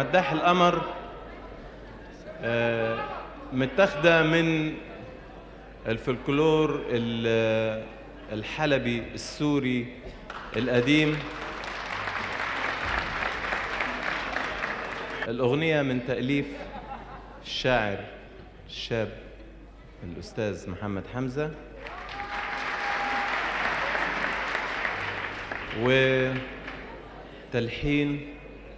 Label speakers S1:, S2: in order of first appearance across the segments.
S1: مداح القمر آه، متاخدة من الفلكلور ال- الحلبي السوري القديم الأغنية من تأليف الشاعر الشاب الأستاذ محمد حمزة وتلحين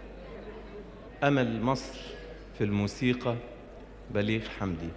S1: أمل مصر في الموسيقى بليغ حمدي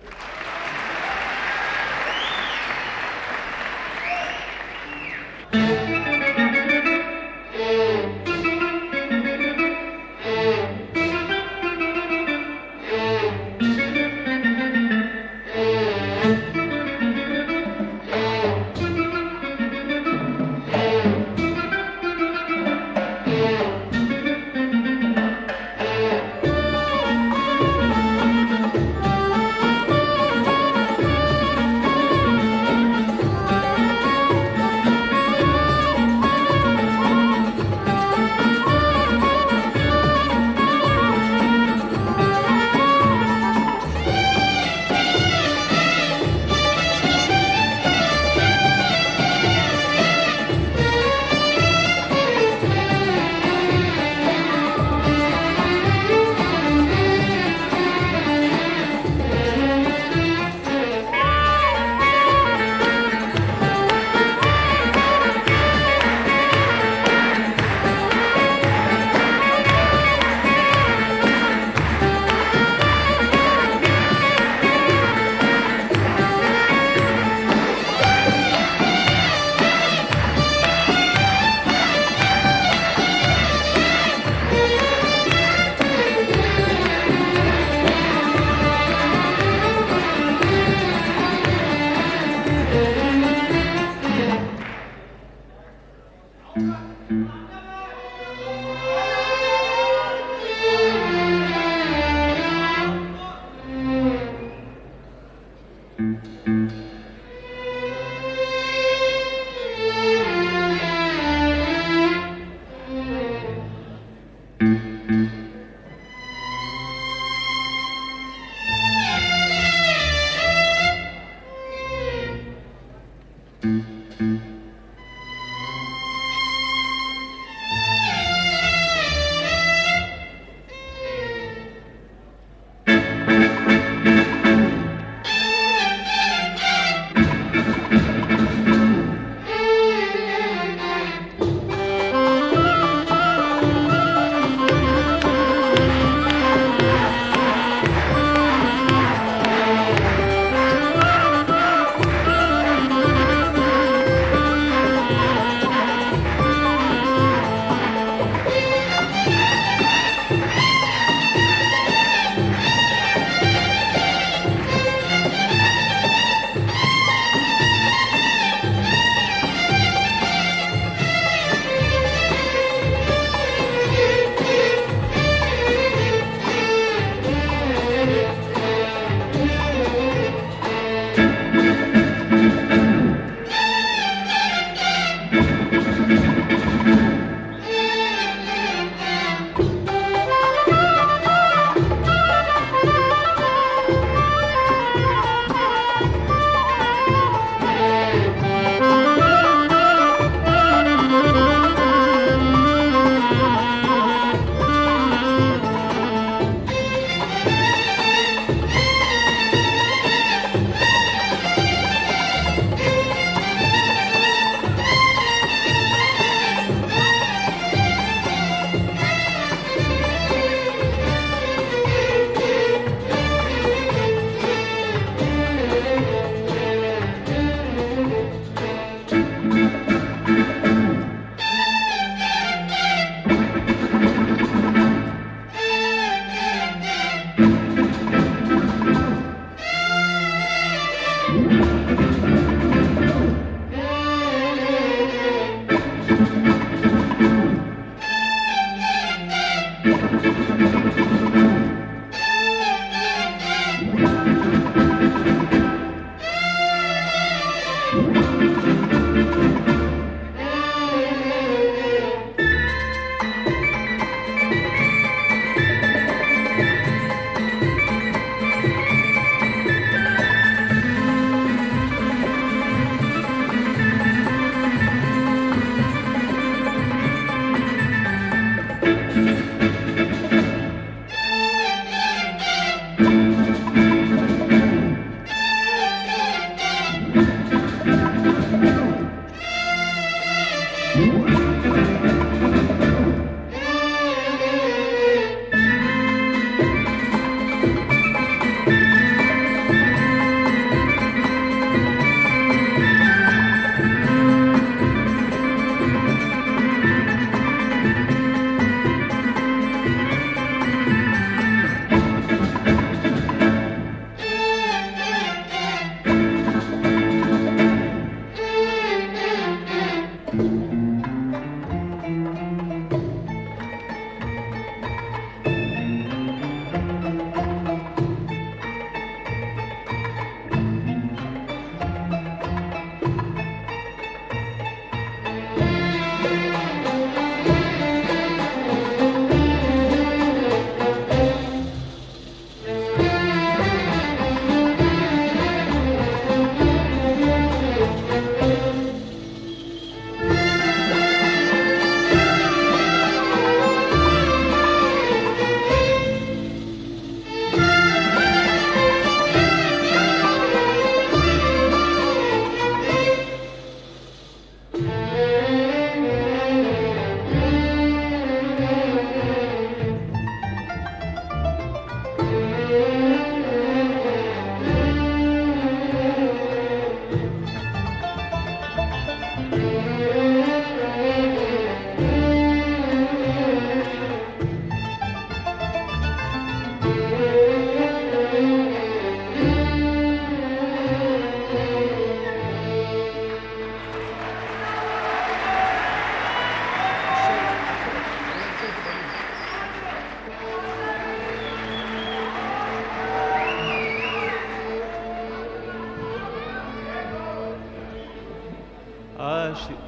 S1: عاشق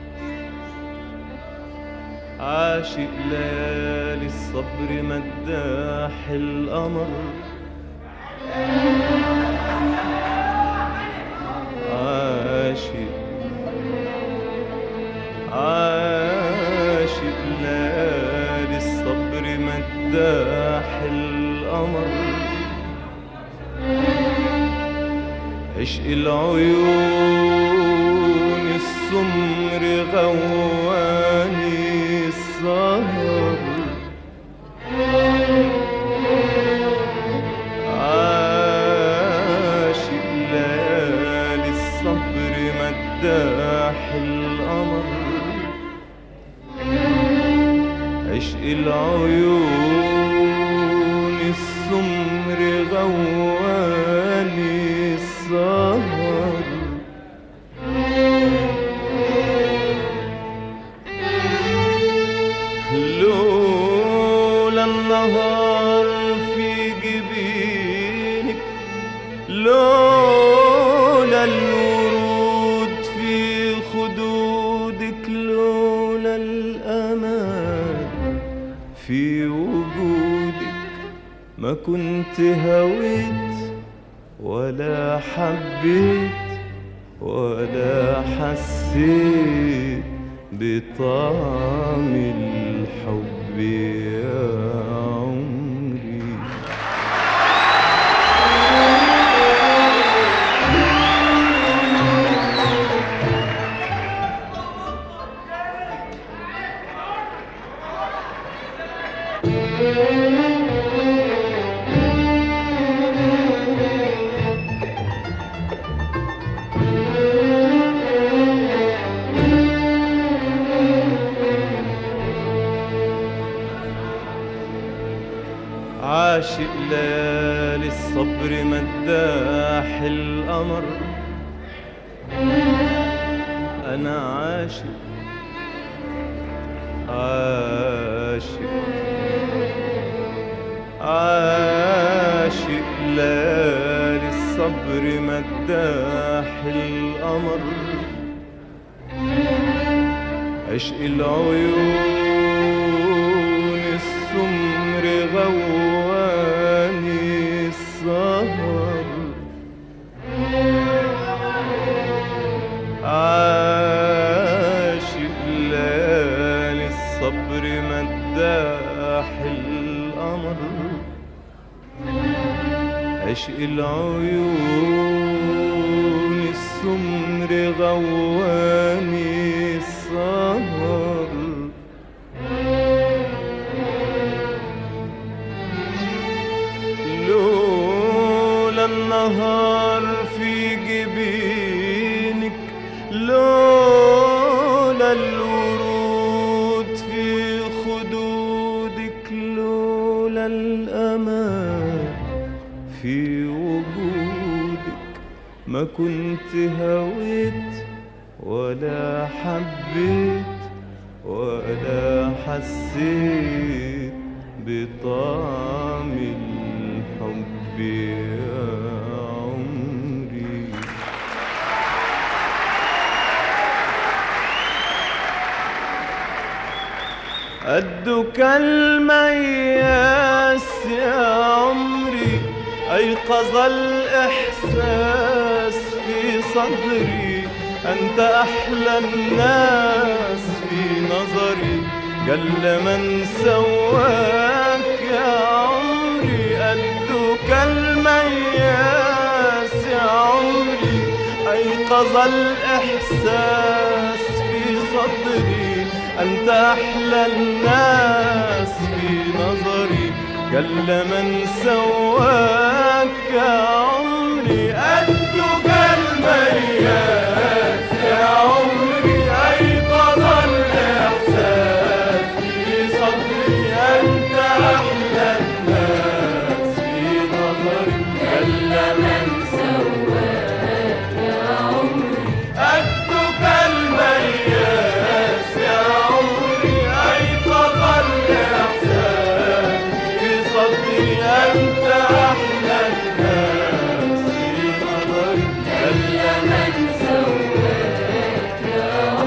S1: عاشق ليالي الصبر مداح القمر عاشق عاشق ليالي الصبر مداح القمر عشق العيون السمر غواني السهر عاشق ليالي الصبر مداح القمر عشق العيون السمر غواني السهر لولا النهار في جبينك لولا الورود في خدودك لولا الأمان في وجودك ما كنت هويت ولا حبيت ولا حسيت بطعم الحب يا عمري عاشق ليالي الصبر مداح القمر أنا عاشق عاشق عاشق ليالي الصبر مداح القمر عشق العيون السمر غواني السهر عاشق ليالي الصبر مداح القمر عشق العيون السمر غواني السهر لولا النهار في جبينك لولا الورود في خدودك لولا الأمان في وجودك ما كنت هويت ولا حبيت ولا حسيت بطعم الحب يا عمري قدك المياس يا عمري أيقظ الإحساس في صدري أنت أحلى الناس في نظري جل من سواك يا عمري قدك المياس يا عمري أيقظ الإحساس في صدري أنت أحلى الناس في نظري جل من سواك يا عمري قدك المياس يا عمري أيقظ الإحساس في صدري أنت أحلى الناس في نظري جل من قدك المياس يا عمري أيقظ الإحساس في صدري أنت أحلى الناس في نظري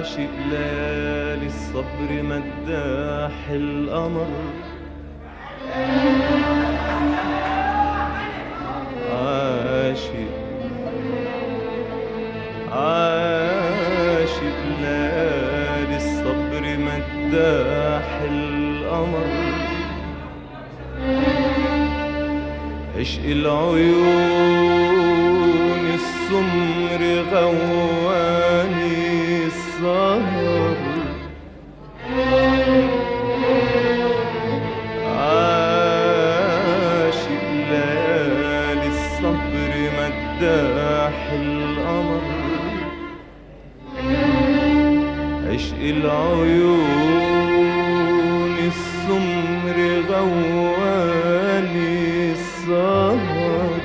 S1: عاشق ليالي الصبر مداح القمر عاشق عاشق ليالي الصبر مداح القمر عشق العيون السمر غواني السهر عاشق ليالي الصبر مداح القمر عشق العيون السمر غواني السهر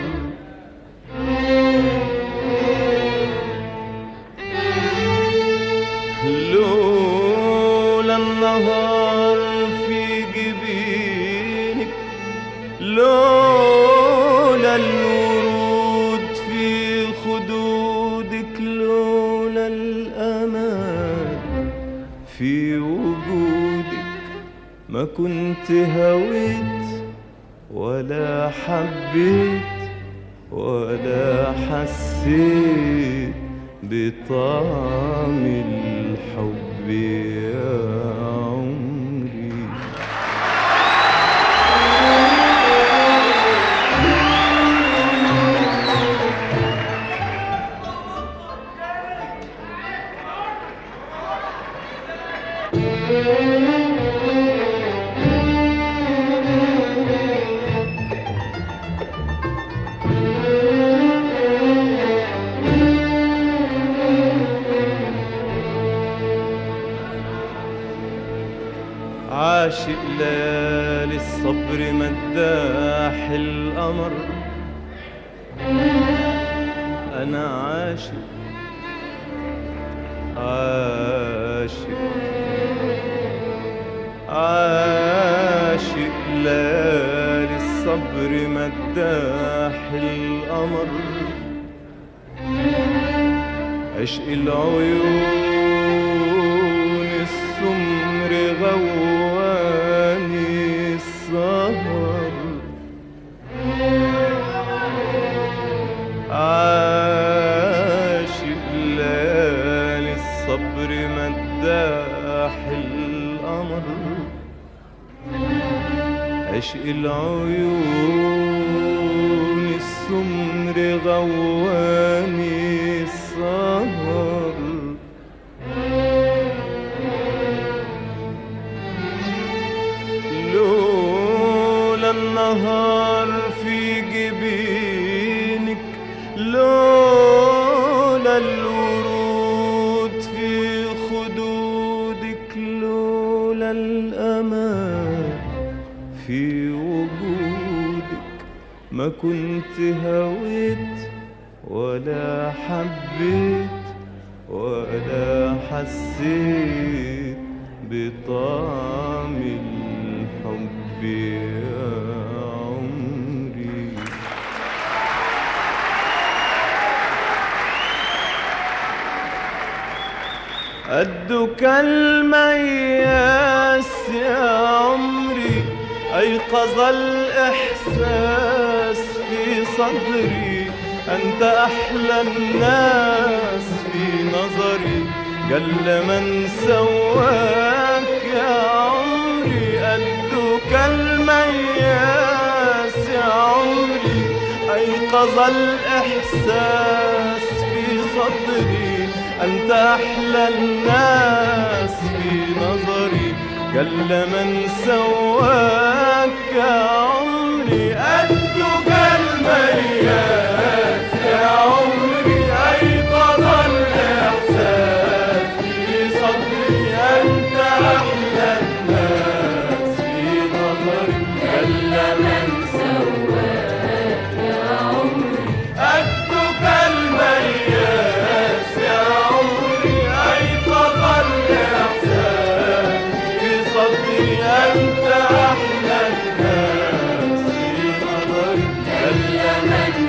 S1: لولا النهار في جبينك لولا الورود في خدودك لولا الأمان في وجودك ما كنت هويت ولا حبيت ولا حسيت بطعم الحب يا عمري عاشق ليالي الصبر مداح القمر أنا عاشق عاشق عاشق ليالي الصبر مداح القمر عشق العيون السمر غواني السهر عاشق ليالي الصبر مداح القمر عشق العيون السمر غواني السهر لولا النهار في جبينك لولا الورود في خدودك لولا الأمان في وجودك ما كنت هويت ولا حبيت ولا حسيت بطعم الحب يا عمري قدك المياس يا عمري أيقظ الإحساس في صدري أنت أحلى الناس في نظري جل من سواك يا عمري قدك المياس يا عمري أيقظ الإحساس في صدري أنت أحلى الناس في نظري جل من سواك يا عمري قدك المياس يا عمري أيقظ الإحساس في صدري أنت أحلى الناس في نظري جل من قدك المياس يا عمري أيقظ الإحساس في صدري أنت أحلى الناس في نظري جل من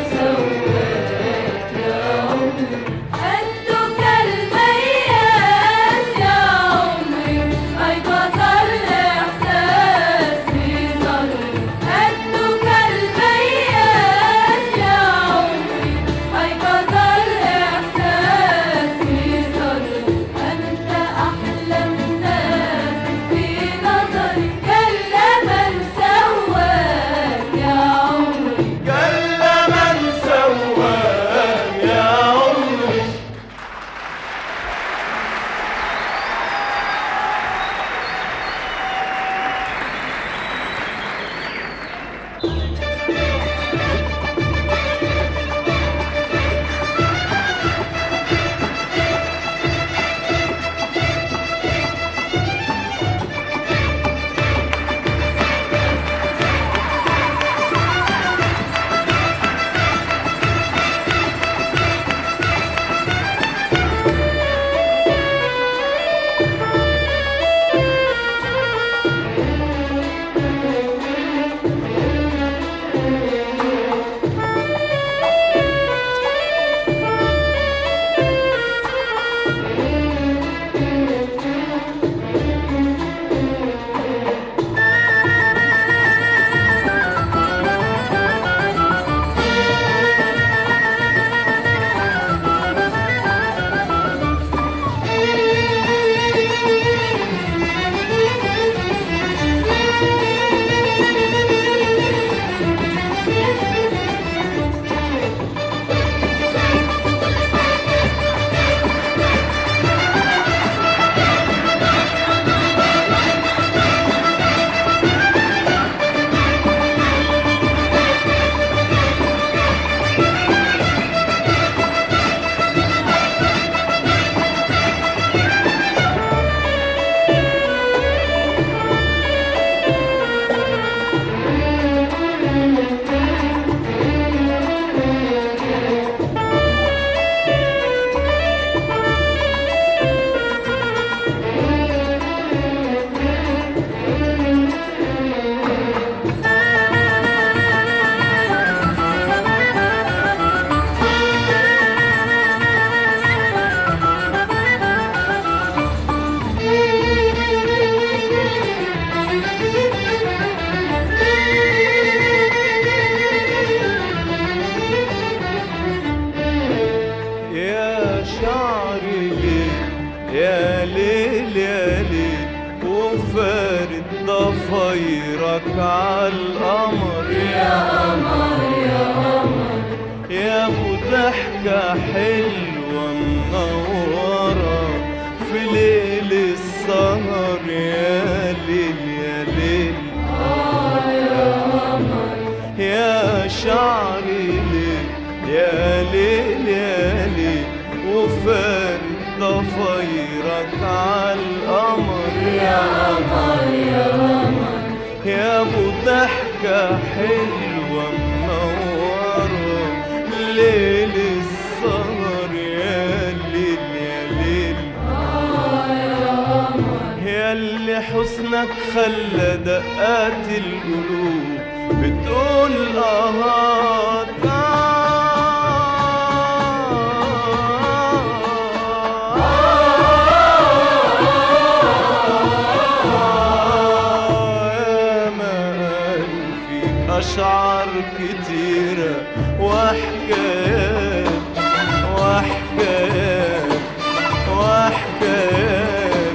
S1: وفارد ضفايرك عالقمر
S2: يا قمر يا قمر
S1: يا ابو ضحكة حلوة منورة في ليل السهر يا ليل يا ليل
S2: آه يا قمر
S1: يا شعري ليل يا ليل يا ليل وفارد ضفايرك عالقمر
S2: يا قمر يا قمر
S1: يا ابو ضحكة حلوة منورة ليل السهر يا ليل يا ليل
S2: آه يا قمر
S1: يا اللي حسنك خلى دقات القلوب بتقول آهات يا ما قالوا فيك أشعار كتيرة وحكايات وحكايات وحكايات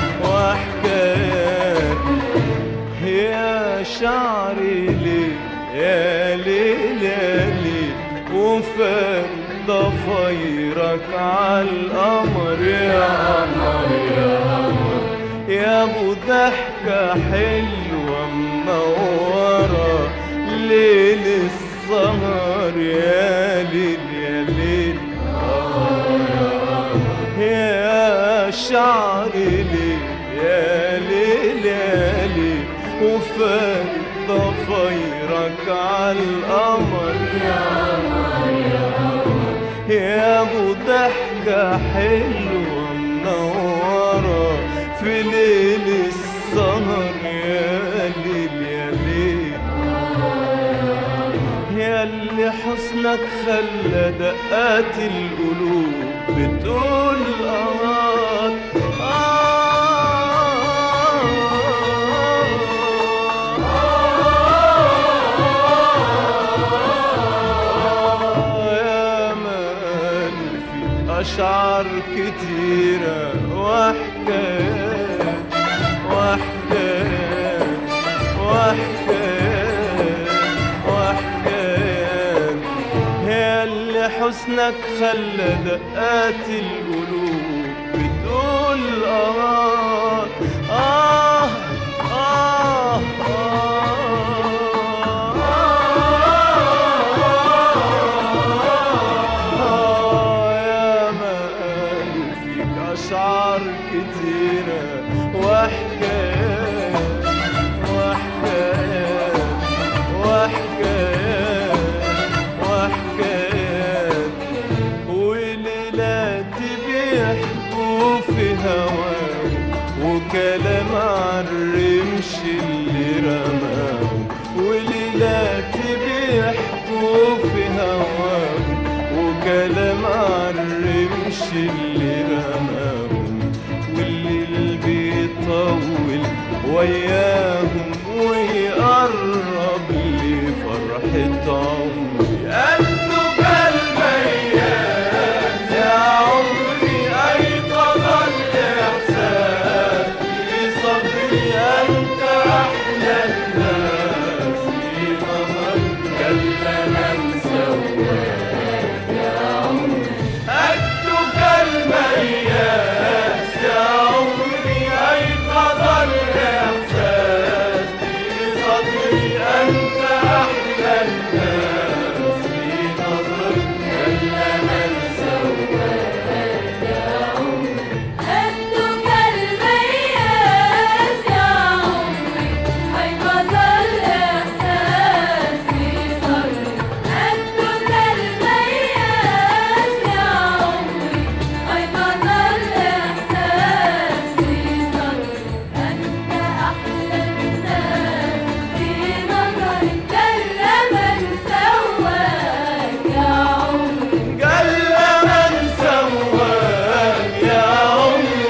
S1: وحكايات يا شعري ليه يا ليل يا ليل وفات ضفايرك عالقمر يا قمر يا قمر يا ابو ضحكة حلوة منورة ليل السهر يا ليل يا ليل يا شعري ليل يا ليل يا ليل وفات ضفايرك عالقمر
S2: يا قمر يا قمر
S1: يا ابو ضحكة حلوة منورة في ليل السهر يا ليل يا ليل يا اللي حسنك خلى دقات القلوب بتقول آه يا مال فيك أشعار كتيرة وحكايات وحكايات وحكايات وحكايات يا اللي حسنك خلى دقات القلوب بتقول آه آه آه آه يا ما قالوا فيك أشعار كتيرة وحكايات وحكايات وحكايات وحكايات وليلات بيحكوا في هواك وكلام عالرمش اللي رماه وليلات بيحكوا في هواك وكلام عالرمش اللي رماه والليل بيطول وياهم ويقرب لي فرحة عمري قلبه كالميات يا عمري أيقظ الإحساس في صدري أنت أحلى الناس في نظري كلا من سواك
S2: يا عمر
S1: أكتك المياس يا عمري أيقظ الإحساس في صدري أنت أحلى الناس في نظرك كلا من
S2: سواك يا عمر قدك المياس يا عمري أيقظ الإحساس في صدري قدك المياس يا عمري أيقظ الإحساس في صدري أنت أحلى الناس في نظري كلا من سواك يا عمري
S1: كلا من سواك يا عمري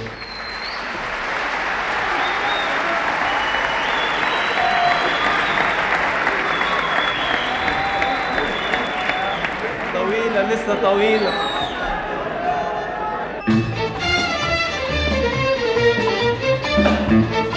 S1: طويلة لسه طويلة
S2: Thank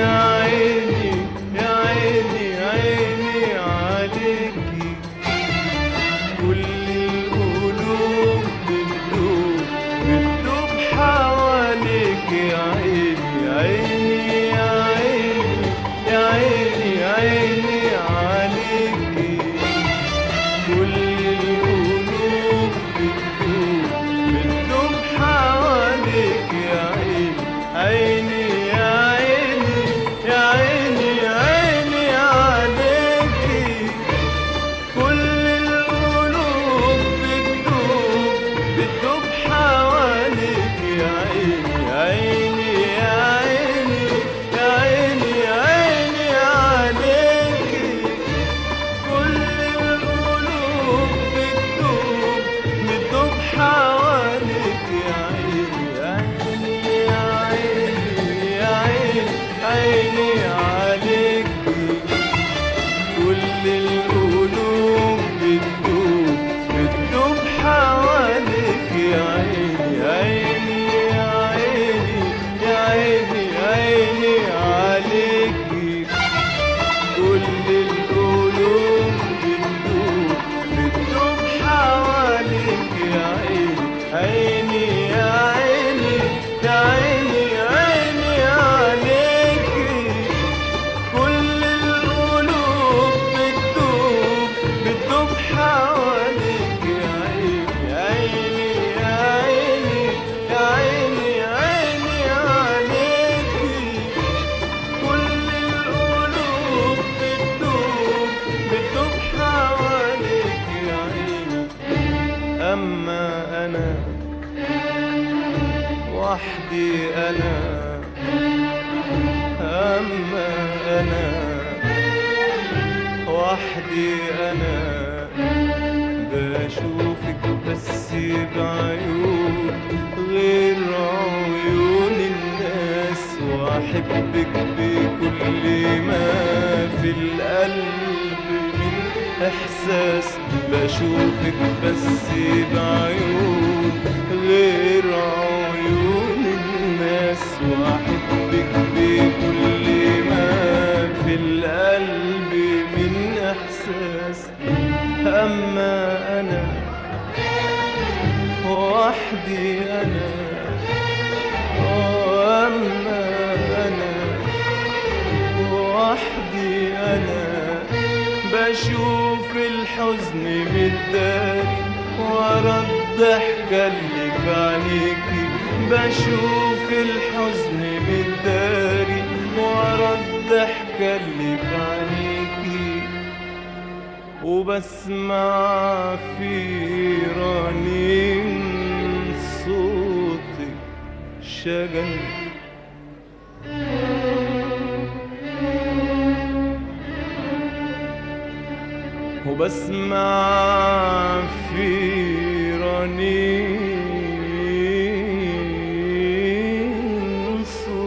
S1: يا عيني يا عيني عيني عليكي كل القلوب بتدوب بتدوب حواليك يا عيني عيني يا عيني يا عيني عيني عليكي كل القلوب بتدوب بتدوب حواليك يا عيني عيني يا عيني يا عيني عيني عليكي كل القلوب بتدوب بتدوب حواليك يا عيني عيني يا عيني يا عيني عيني عليكي كل القلوب بتدوب بتدوب حواليك يا عيني عيني يا عيني يا عيني عيني عليكي كل القلوب بتدوب بتدوب حواليك يا عيني عيني يا عيني يا عيني عيني عليكي كل القلوب بتدوب بتدوب حواليك يا عيني عيني يا عيني يا عيني عيني عليكي كل القلوب بتدوب بتدوب حواليك يا عيني يا عيني يا عيني يا عيني يا عيني عليكي كل القلوب بتدوب بتدوب حواليك يا عيني أما أنا وحدي أنا أما أنا وحدي أنا بشوفك بس بعيون غير عيون الناس وأحبك بكل ما في القلب من إحساس بشوفك بس بعيون غير عيون الناس وأحبك بكل ما في القلب من إحساس أما أنا وحدي أنا أما أنا وحدي أنا بشوف الحزن متداري ورا الضحكة اللي في عينيكي بشوف الحزن متداري ورا الضحكة اللي في عينيكي وبسمع في رنين صوتك شجن وبسمع في رنين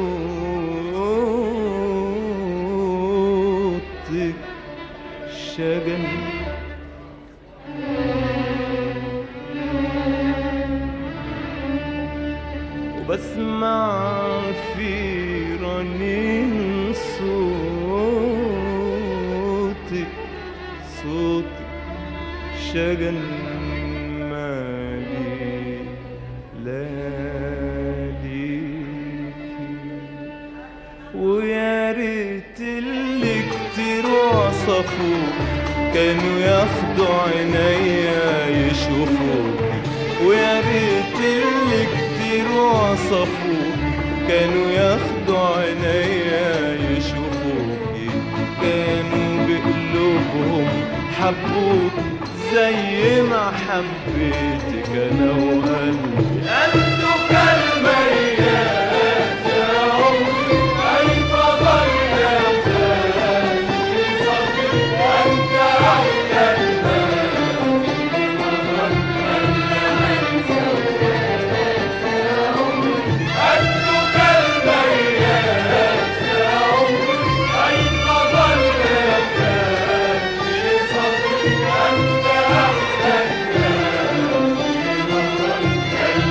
S1: صوتك شجن وبسمع في رنين صوتك صوتك شجن مالي لاليكي ويا ريت اللي كتير وصفوك كانوا ياخدوا عينيا يشوفوك ويا ريت اللي كتير وصفوك كانوا ياخدوا عينيا يشوفوكي كانوا بقلوبهم حبوك زي ما حبيتك انا وقلبي قلبك الميات يا عمري كيف ظل أنت أحلى قلبك الميات يا عمري كيف ظل في صدري أنت أحلى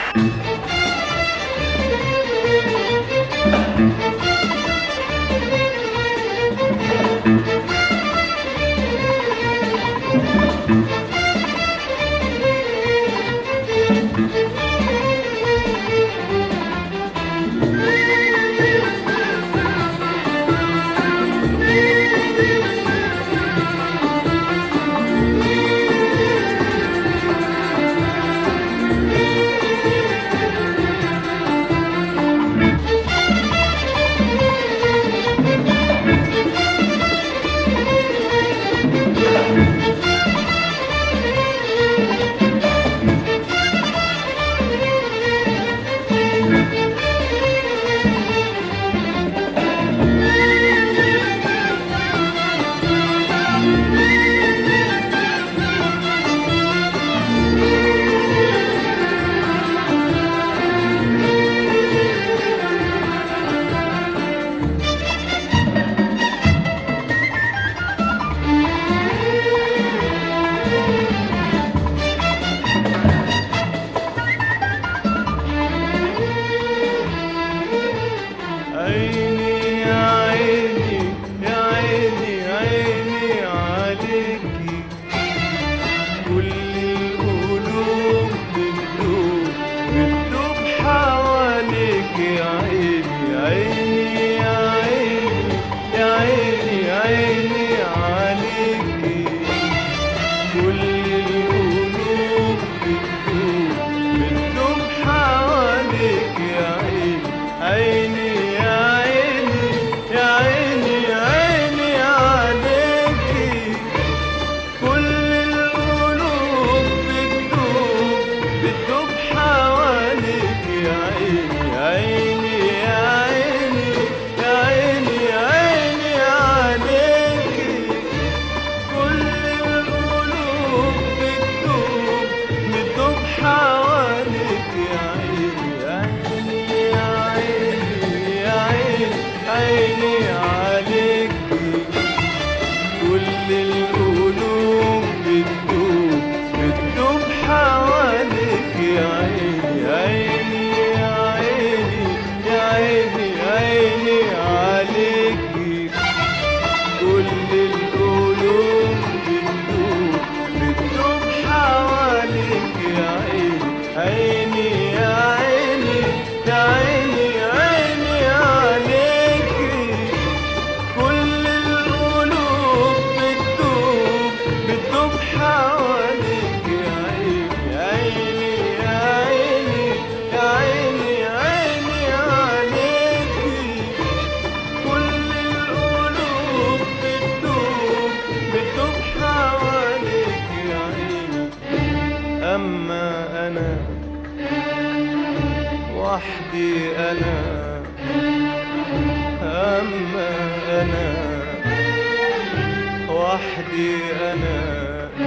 S1: عيني يا عيني يا عيني عيني عليكي كل القلوب بتدوب بتدوب حواليك يا عيني عيني يا عيني يا عيني عيني عليكي كل القلوب بتدوب بتدوب حواليك يا عيني عيني يا عيني يا عيني عيني عليكي كل القلوب بتدوب بتدوب حواليك يا عيني عيني يا عيني يا عيني عيني عليكي كل القلوب بتدوب بتدوب حواليك يا عيني عيني يا عيني يا عيني عيني عليكي كل القلوب بتدوب بتدوب حواليك يا عيني عيني يا عيني يا عيني عيني عليكي كل القلوب بتدوب بتدوب حواليك يا عيني عيني يا عيني يا عيني عيني عليكي كل القلوب بتدوب بتدوب حواليك يا عيني عيني يا عيني يا عيني عيني عليكي كل القلوب بتدوب بتدوب حواليك يا عيني أما أنا وحدي أنا أما أنا وحدي أنا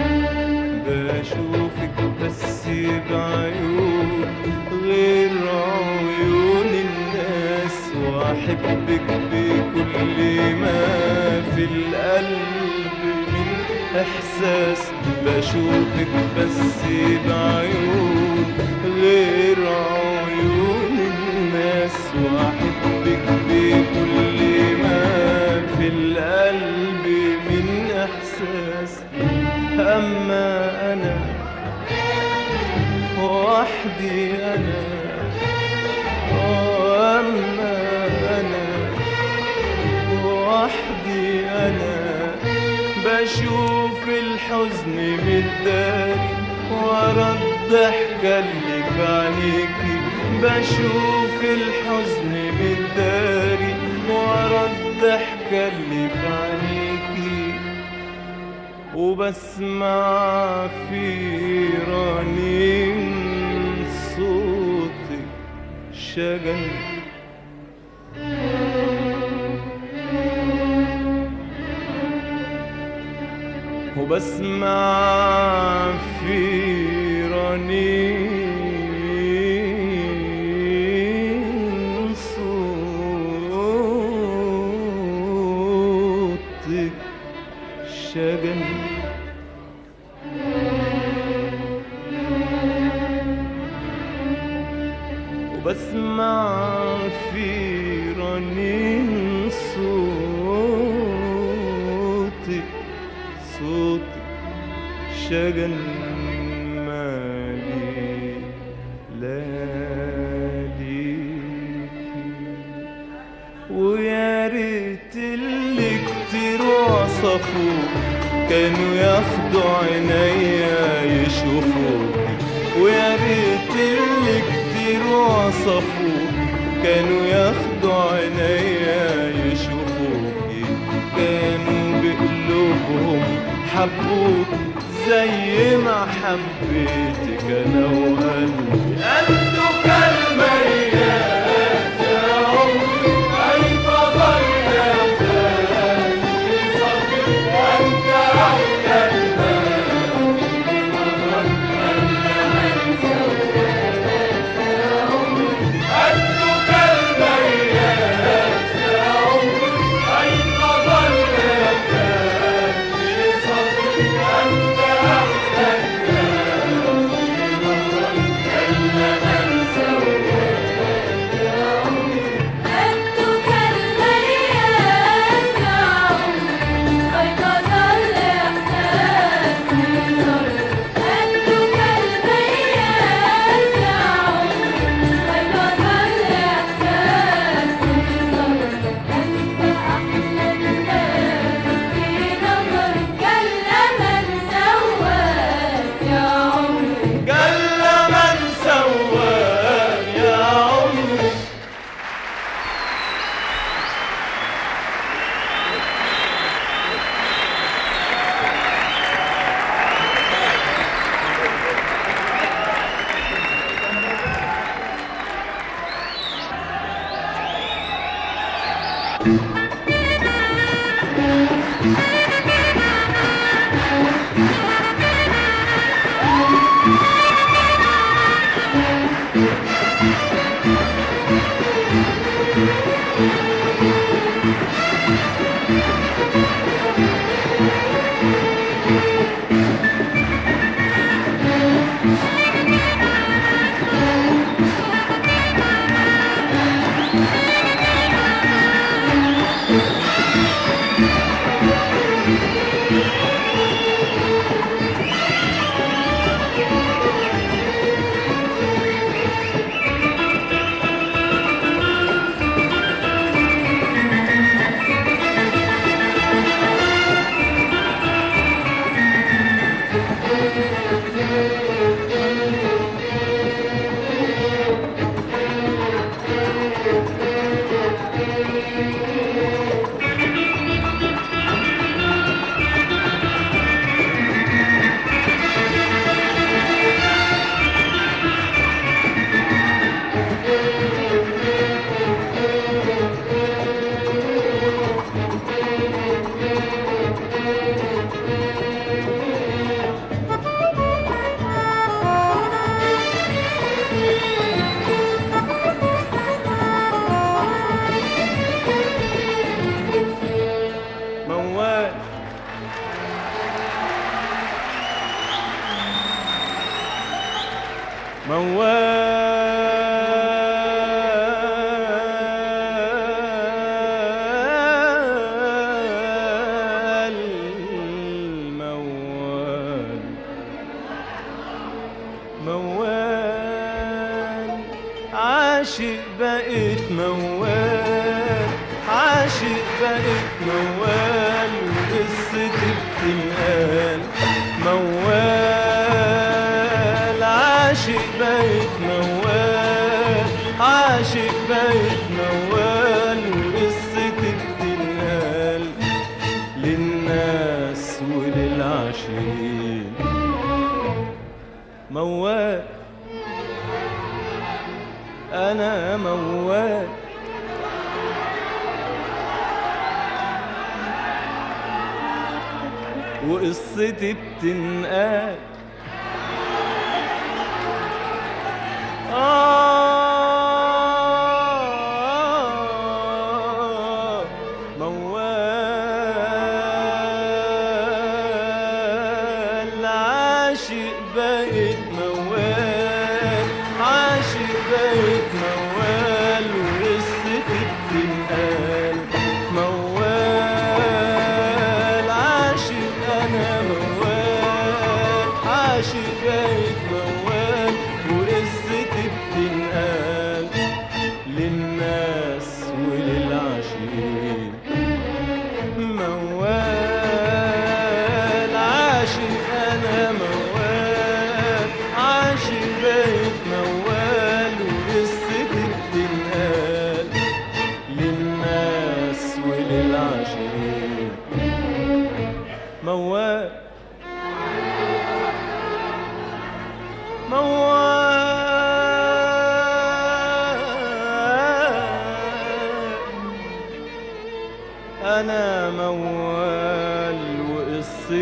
S1: بشوفك بس بعيون غير عيون الناس وأحبك بكل ما في القلب من إحساس بشوفك بس بعيون غير عيون الناس وأحبك بكل ما في القلب من إحساس أما أنا وحدي أنا أما أنا وحدي أنا بشوف الحزن متداري ورا الضحكة اللي في عينيكي بشوف الحزن متداري ورا الضحكة اللي في عينيكي وبسمع في رنين صوتك شجن وبسمع في رنين صوتك شجن وبسمع في رنين صوتك صوتك شجن مالي لاليكي ويا ريت اللي كتير وصفوك كانوا ياخدوا عينيا يشوفوك ويا ريت اللي كتير وصفوك كانوا ياخدوا عينيا يشوفوك كانوا بقلوبهم حبوك زي ما حبيتك انا وقلبي انتوا كالميات يا عمري انت ظلت انت احلى انتوا كالميات يا عمري انت ظلت انت احلى
S2: أنتوا كالمياس يا عمري أيقظ الإحساس بصر أنتوا كالمياس يا عمري أيقظ الإحساس بصر أنت أحلى الناس في نظر كلا من سواك يا عمري
S1: قال من سواك يا عمري موال موال موال موال عاشق بقيت موال عاشق بقيت موال وقصتي بتنقال موال عاشق بقيت موال عاشق بقيت موال وقصتي بتنقال للناس وللعاشقين موال انا موال وقصتي بتنقال آه موال عاشق بقيت موال عاشق بقيت موال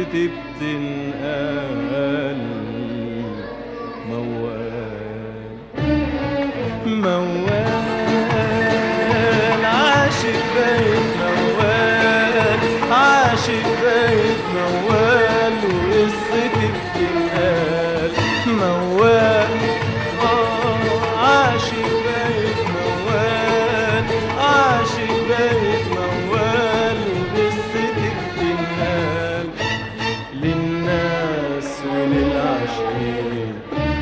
S1: قصتي بتنقال موال موال عاشق بيت موال عاشق بيت موال وقصتي بتنقال موال آه عاشق بيت موال عاشق بيت موال وقصتي بتنقال للناس وللعشيق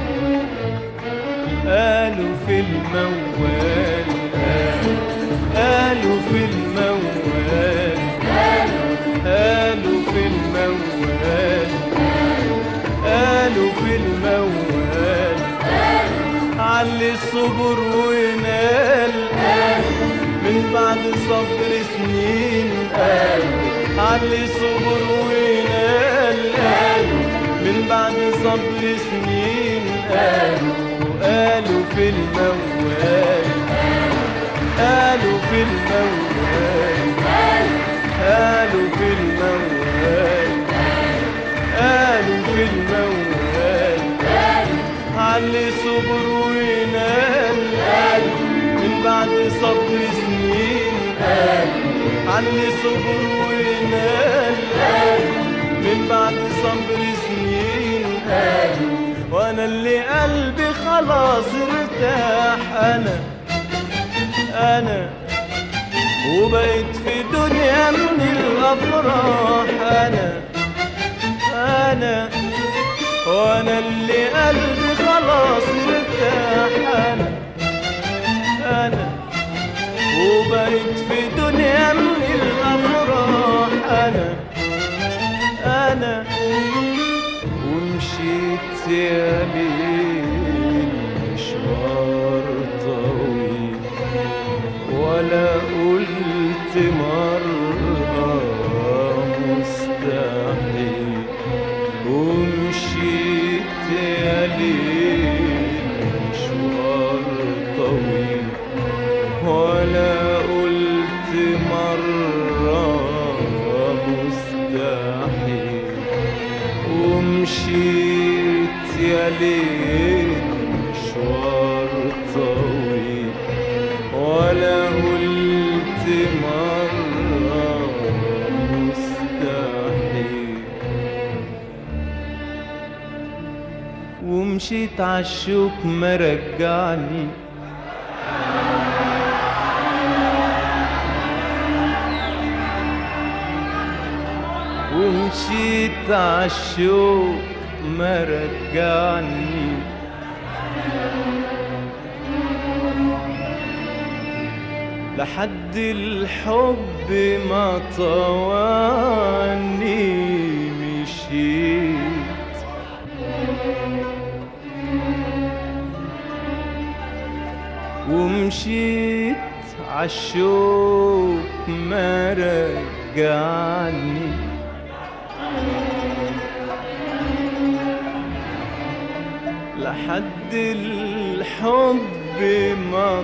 S1: قالوا في الموال قالوا قالوا في الموال قالوا في الموال قالوا في الموال علي الصبر ونال من بعد صبر سنين قالوا علي صبر ونال قالوا من بعد صبر سنين قالوا قالوا في الموال قالوا في الموال قالوا في الموال قالوا في الموال علي صبر ونال قالوا من بعد صبر سنين قالوا علي صبر ونال قالوا من بعد صبر سنين قالوا وانا اللي قلبي خلاص ارتاح انا انا وبقيت في دنيا من الافراح انا انا وانا اللي قلبي خلاص ارتاح انا انا وبقيت في دنيا من الافراح انا انا ومشيت يا ليل مشوار طويل ولا قلت مرة مستحيل ومشيت يا ليل مشوار طويل ولا قلت مرة مستحيل ومشيت يا ليل مشوار طويل ولا قلت مرة مستحيل ومشيت عالشوك ما رجعني ومشيت عالشوق ما رجعني لحد الحب ما طواني مشيت ومشيت عالشوق ما رجعني لحد الحب ما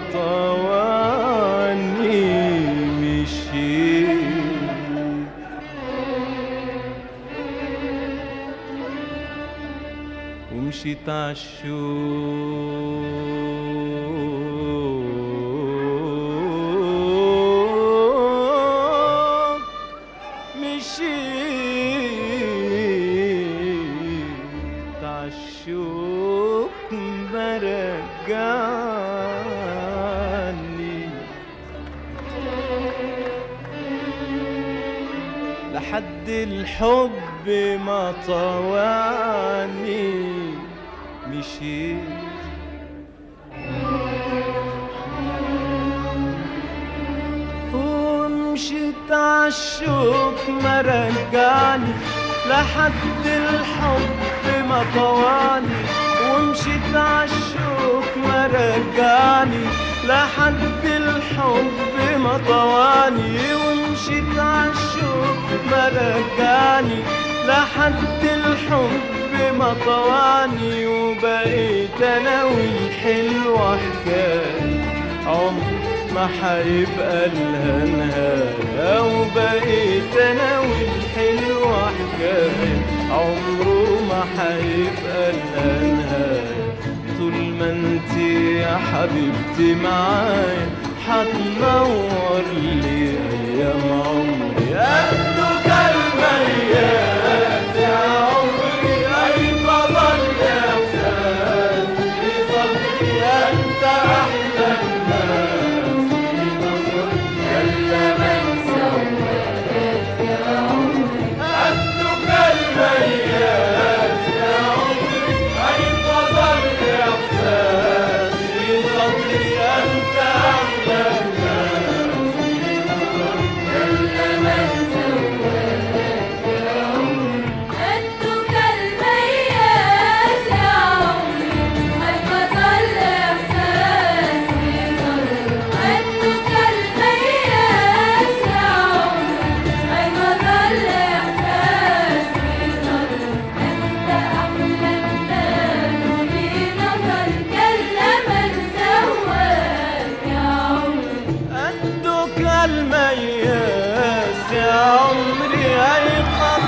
S1: طواني مشيت ومشيت عالشوق مشيت عالشوق مرجعني لحد الحب ما طواني مشيت ومشيت عالشوق ما رجعني لحد الحب ما طواني ومشيت عالشوق ما رجعني لحد الحب ما طواني ومشيت عالشوق ما رجعني لحد الحب ما طواني وبقيت انا والحلوة حكاية عمر ما حيبقى لها نهاية وبقيت انا والحلوة حكاية حكاية عمره ما هيبقى لها نهاية طول ما انت يا حبيبتي معايا هتنور لي ايام عمري قدك الميات يا عمري هيفضل احساس في صدري انت احلى الناس في نظري
S2: كلا من سواك يا عمري
S1: قدك الميات يا عمري هيفضل احساس في صدري انت احلى الناس في نظري
S2: كلا من سواك يا عمري قدك المياس يا عمري هيفضل الإحساس في صدري قدك المياس يا عمري هيفضل الإحساس في صدري أنت أحلى الناس في نظري كلا من سواك يا عمري
S1: قدك المياس يا عمري هيقظ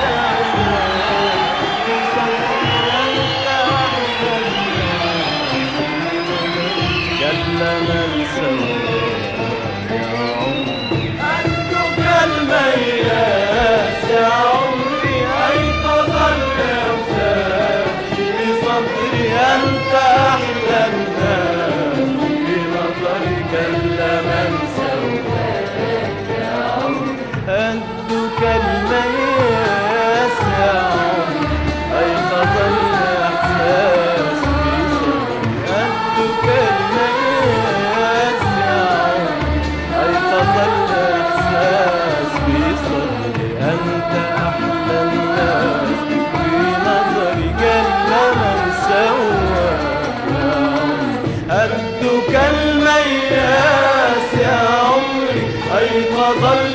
S1: جل من سواك يا عمري قدك المياس يا عمري هيقظ الإحساس في صدري أنت أحلى الناس في نظري جل من سواك يا عمري قدك المياس يا عمري أيقظ الإحساس في صدري قدك المياس يا عمري أيقظ الإحساس في صدري أنت أحلى الناس في نظري جل من سواك يا عمري قدك المياس يا عمري أيقظ